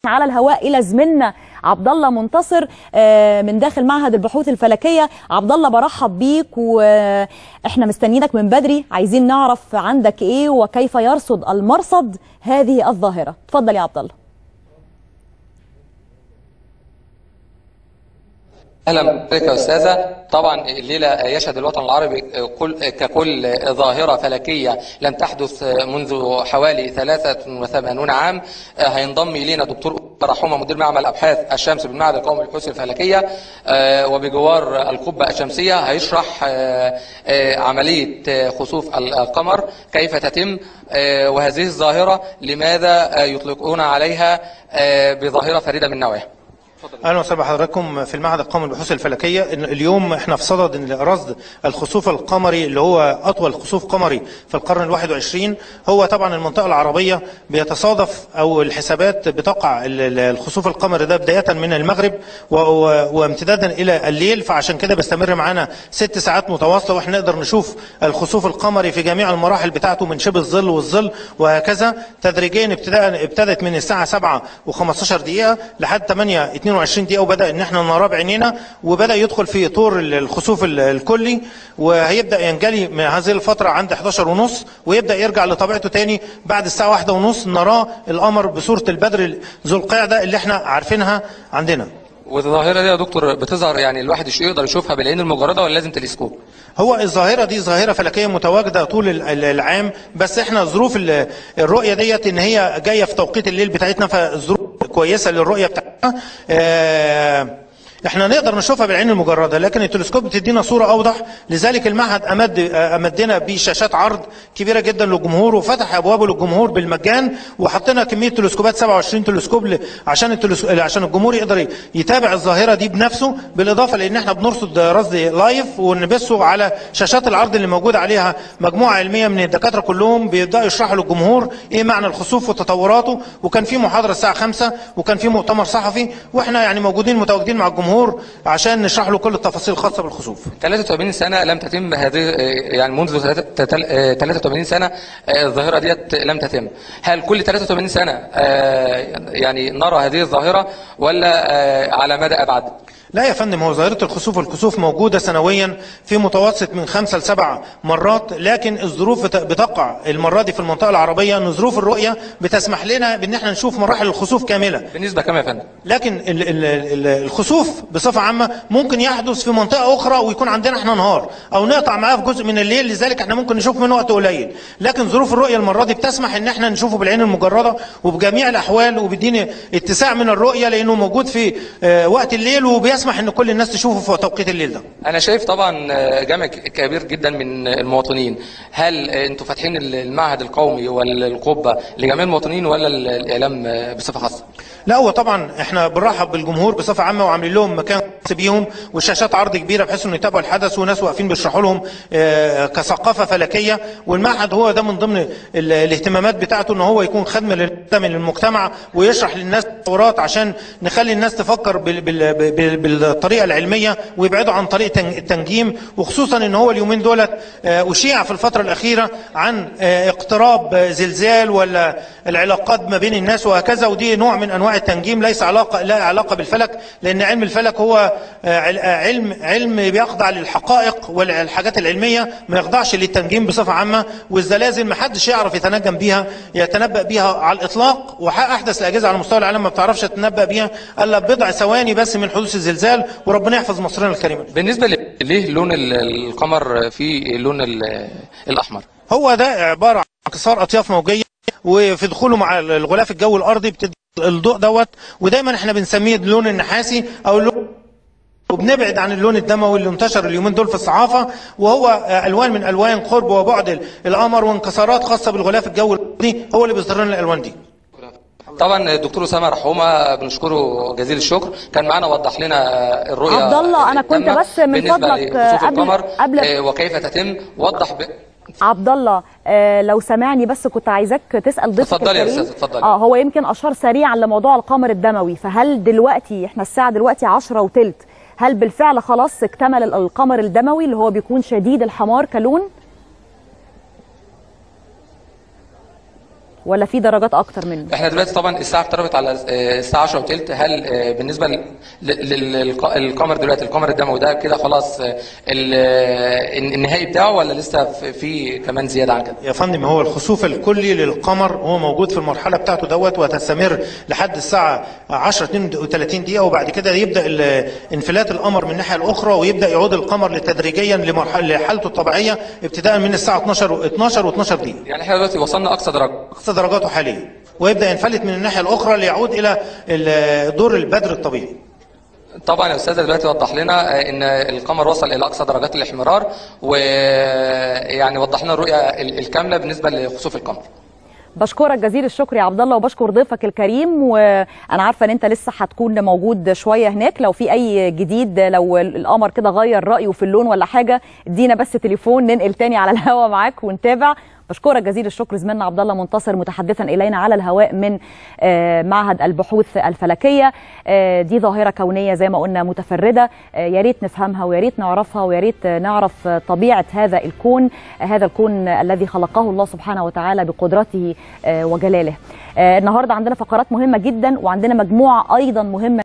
على الهواء الى زميلنا عبد الله منتصر آه، من داخل معهد البحوث الفلكيه عبد الله برحب بيك واحنا مستنيينك من بدري عايزين نعرف عندك ايه وكيف يرصد المرصد هذه الظاهره اتفضل يا عبد الله اهلا بك يا استاذه طبعا الليله يشهد الوطن العربي كل ككل ظاهره فلكيه لم تحدث منذ حوالي 83 عام هينضم الينا دكتور رحومه مدير معمل ابحاث الشمس بالمعهد القومي للبحوث الفلكيه وبجوار القبه الشمسيه هيشرح عمليه خسوف القمر كيف تتم وهذه الظاهره لماذا يطلقون عليها بظاهره فريده من نوعها اهلا وسهلا بحضراتكم في المعهد القومي للبحوث الفلكيه اليوم احنا في صدد رصد الخسوف القمري اللي هو اطول خسوف قمري في القرن ال21 هو طبعا المنطقه العربيه بيتصادف او الحسابات بتقع الخسوف القمري ده بدايه من المغرب وامتدادا الى الليل فعشان كده بيستمر معانا ست ساعات متواصله واحنا نقدر نشوف الخسوف القمري في جميع المراحل بتاعته من شبه الظل والظل وهكذا تدريجيا ابتداء ابتدت من الساعه 7 و15 دقيقه لحد 8 22 دقيقه وبدا ان احنا نراه بعينينا وبدا يدخل في طور الخسوف الكلي وهيبدا ينجلي من هذه الفتره عند 11 ونص ويبدا يرجع لطبيعته تاني بعد الساعه واحدة ونص نراه القمر بصوره البدر ذو القعده اللي احنا عارفينها عندنا والظاهره دي يا دكتور بتظهر يعني الواحد يقدر يشوفها بالعين المجرده ولا لازم تلسكوب؟ هو الظاهره دي ظاهره فلكيه متواجده طول العام بس احنا ظروف الرؤيه ديت ان هي جايه في توقيت الليل بتاعتنا فظروف كويسه للرؤيه بتاعتنا اه احنا نقدر نشوفها بالعين المجرده لكن التلسكوب بتدينا صوره اوضح لذلك المعهد امد امدنا بشاشات عرض كبيره جدا للجمهور وفتح ابوابه للجمهور بالمجان وحطينا كميه تلسكوبات 27 تلسكوب ل... عشان التلس... عشان الجمهور يقدر يتابع الظاهره دي بنفسه بالاضافه لان احنا بنرصد رصد لايف ونبثه على شاشات العرض اللي موجود عليها مجموعه علميه من الدكاتره كلهم بيبداوا يشرحوا للجمهور ايه معنى الخسوف وتطوراته وكان في محاضره الساعه 5 وكان في مؤتمر صحفي واحنا يعني موجودين متواجدين مع الجمهور الجمهور عشان نشرح له كل التفاصيل الخاصه بالخسوف 83 سنه لم تتم هذه يعني منذ 83 سنه الظاهره ديت لم تتم هل كل 83 سنه يعني نرى هذه الظاهره ولا على مدى ابعد لا يا فندم هو ظاهرة الخسوف الكسوف موجودة سنويا في متوسط من خمسة لسبع مرات لكن الظروف بتقع المرة دي في المنطقة العربية ان ظروف الرؤية بتسمح لنا بان احنا نشوف مراحل الخسوف كاملة بالنسبة كم يا فندم لكن ال ال ال الخسوف بصفة عامة ممكن يحدث في منطقة أخرى ويكون عندنا احنا نهار أو نقطع معاه في جزء من الليل لذلك احنا ممكن نشوف منه وقت قليل لكن ظروف الرؤية المرة دي بتسمح ان احنا نشوفه بالعين المجردة وبجميع الأحوال وبيديني اتساع من الرؤية لأنه موجود في وقت الليل وبيسمح ان كل الناس تشوفه في توقيت الليل ده انا شايف طبعا جمع كبير جدا من المواطنين هل انتوا فاتحين المعهد القومي والقبه لجميع المواطنين ولا الاعلام بصفه خاصه لا هو طبعا احنا بنرحب بالجمهور بصفه عامه وعاملين لهم مكان خاص بيهم وشاشات عرض كبيره بحيث انه يتابعوا الحدث وناس واقفين بيشرحوا لهم كثقافه فلكيه والمعهد هو ده من ضمن الاهتمامات بتاعته ان هو يكون خدمه للمجتمع ويشرح للناس التطورات عشان نخلي الناس تفكر بالطريقه العلميه ويبعدوا عن طريقه التنجيم وخصوصا ان هو اليومين دولت اشيع في الفتره الاخيره عن اقتراب زلزال ولا العلاقات ما بين الناس وهكذا ودي نوع من انواع التنجيم ليس علاقه لا علاقه بالفلك لان علم الفلك هو علم علم بيخضع للحقائق والحاجات العلميه ما يخضعش للتنجيم بصفه عامه والزلازل ما حدش يعرف يتنجم بيها يتنبأ بيها على الاطلاق واحدث الاجهزه على مستوى العالم ما بتعرفش تتنبأ بيها الا بضع ثواني بس من حدوث الزلزال وربنا يحفظ مصرنا الكريمه بالنسبه ليه لون القمر في اللون الاحمر هو ده عباره عن انكسار اطياف موجيه وفي دخوله مع الغلاف الجوي الارضي بتدي الضوء دوت ودايما احنا بنسميه اللون النحاسي او اللون وبنبعد عن اللون الدموي اللي انتشر اليومين دول في الصحافه وهو الوان من الوان قرب وبعد القمر وانكسارات خاصه بالغلاف الجوي الارضي هو اللي بيصدر لنا الالوان دي طبعا الدكتور اسامه رحومه بنشكره جزيل الشكر كان معانا وضح لنا الرؤيه عبد الله انا كنت بس من فضلك قبل قبل وكيف تتم وضح ب... عبد الله آه لو سمعني بس كنت عايزاك تسال ضيفك اتفضلي يا استاذ اتفضلي اه هو يمكن اشار سريعا لموضوع القمر الدموي فهل دلوقتي احنا الساعه دلوقتي 10 وثلث هل بالفعل خلاص اكتمل القمر الدموي اللي هو بيكون شديد الحمار كلون ولا في درجات اكتر منه احنا دلوقتي طبعا الساعه اقتربت على آه، الساعه 10 وثلث هل آه، بالنسبه لل- لل- للقمر دلوقتي القمر الدموي ده كده خلاص آه، ال- آه، النهائي بتاعه ولا لسه في- في كمان زياده عن كده؟ يا فندم هو الخسوف الكلي للقمر هو موجود في المرحله بتاعته دوت وتستمر لحد الساعه 10 32 دقيقه وبعد كده يبدا ال- انفلات القمر من الناحيه الاخرى ويبدا يعود القمر تدريجيا لمرحله لحالته الطبيعيه ابتداء من الساعه 12 و 12 و12 دقيقه يعني احنا دلوقتي وصلنا اقصى درجه اقصى درجاته حاليا ويبدا ينفلت من الناحيه الاخرى ليعود الى ال- دور البدر الطبيعي طبعا يا استاذه دلوقتي وضح لنا آه، ان القمر وصل الى اقصى درجات الاحمرار ويعني وضح لنا الرؤيه ال- الكامله بالنسبه لخسوف القمر بشكرك جزيل الشكر يا عبد الله وبشكر ضيفك الكريم وانا عارفه ان انت لسه هتكون موجود شويه هناك لو في اي جديد لو القمر كده غير رايه في اللون ولا حاجه ادينا بس تليفون ننقل تاني على الهوا معاك ونتابع بشكرك جزيل الشكر زميلنا عبد الله منتصر متحدثا الينا على الهواء من آه، معهد البحوث الفلكيه آه، دي ظاهره كونيه زي ما قلنا متفرده آه، يا ريت نفهمها ويا ريت نعرفها ويا ريت آه، نعرف آه، طبيعه هذا الكون آه، هذا الكون الذي خلقه الله سبحانه وتعالى بقدرته آه، وجلاله آه، النهارده عندنا فقرات مهمه جدا وعندنا مجموعه ايضا مهمه